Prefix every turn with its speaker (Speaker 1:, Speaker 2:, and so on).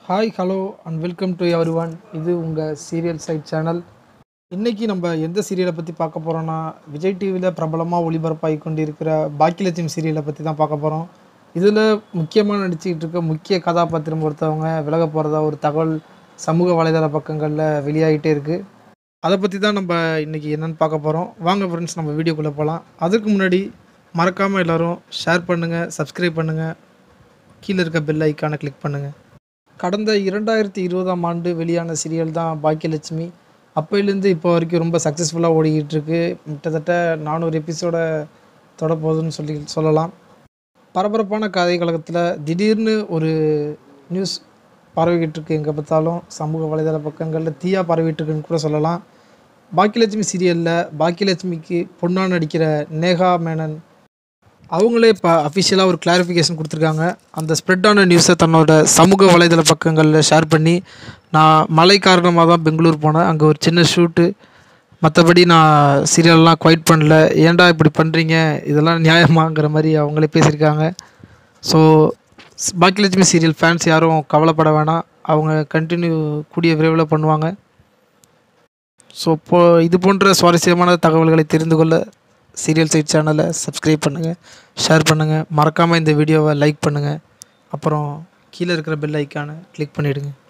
Speaker 1: hi hello and welcome to everyone இது உங்கள் serial side channel இன்றைக்கி நம்ம எந்த சீரியலை பற்றி பார்க்க போகிறோன்னா விஜய் டிவியில் பிரபலமாக ஒளிபரப்பாகி கொண்டிருக்கிற பாக்கியலட்சுமி சீரியலை பற்றி தான் பார்க்க போகிறோம் இதில் முக்கியமாக நடிச்சுக்கிட்டு இருக்க முக்கிய கதாபாத்திரம் ஒருத்தவங்க விலக போகிறதா ஒரு தகவல் சமூக வலைதள பக்கங்களில் வெளியாகிட்டே இருக்குது அதை பற்றி தான் நம்ம இன்றைக்கி என்னென்னு பார்க்க போகிறோம் வாங்க ஃப்ரெண்ட்ஸ் நம்ம வீடியோக்குள்ளே போகலாம் அதுக்கு முன்னாடி மறக்காமல் எல்லோரும் ஷேர் பண்ணுங்கள் சப்ஸ்கிரைப் பண்ணுங்கள் கீழே இருக்க பெல் ஐக்கானை கிளிக் பண்ணுங்கள் கடந்த இரண்டாயிரத்தி இருபதாம் ஆண்டு வெளியான சீரியல் தான் பாக்கியலட்சுமி அப்போலேருந்து இப்போ வரைக்கும் ரொம்ப சக்ஸஸ்ஃபுல்லாக ஓடிக்கிட்டு இருக்கு கிட்டத்தட்ட நானூறு எபிசோட தொடப்போகுதுன்னு சொல்லி சொல்லலாம் பரபரப்பான கதை கழகத்தில் திடீர்னு ஒரு நியூஸ் பரவிக்கிட்டு இருக்கு எங்கே பார்த்தாலும் சமூக வலைதள பக்கங்களில் தீயா பரவிட்டு இருக்குன்னு கூட சொல்லலாம் பாக்கியலட்சுமி சீரியலில் பாக்கியலட்சுமிக்கு பொண்ணாக நடிக்கிற நேகா மேனன் அவங்களே இப்போ அஃபிஷியலாக ஒரு கிளாரிஃபிகேஷன் கொடுத்துருக்காங்க அந்த ஸ்ப்ரெட்டான நியூஸை தன்னோட சமூக வலைதள பக்கங்களில் ஷேர் பண்ணி நான் மழை காரணமாக தான் பெங்களூர் போனேன் அங்கே ஒரு சின்ன ஷூட்டு மற்றபடி நான் சீரியல்லாம் குவைட் பண்ணல ஏன்டா இப்படி பண்ணுறீங்க இதெல்லாம் நியாயமாங்கிற மாதிரி அவங்களே பேசியிருக்காங்க ஸோ பாக்கியலட்சுமி சீரியல் ஃபேன்ஸ் யாரும் கவலைப்பட வேணாம் அவங்க கண்டினியூ கூடிய விரைவில் பண்ணுவாங்க ஸோ இப்போ இது போன்ற சுவாரஸ்யமான தகவல்களை தெரிந்து கொள்ள சீரியல் சைட் சேனலை சப்ஸ்கிரைப் பண்ணுங்கள் ஷேர் பண்ணுங்கள் மறக்காமல் இந்த வீடியோவை லைக் பண்ணுங்கள் அப்புறம் கீழே இருக்கிற பெல் ஐக்கானை கிளிக் பண்ணிவிடுங்க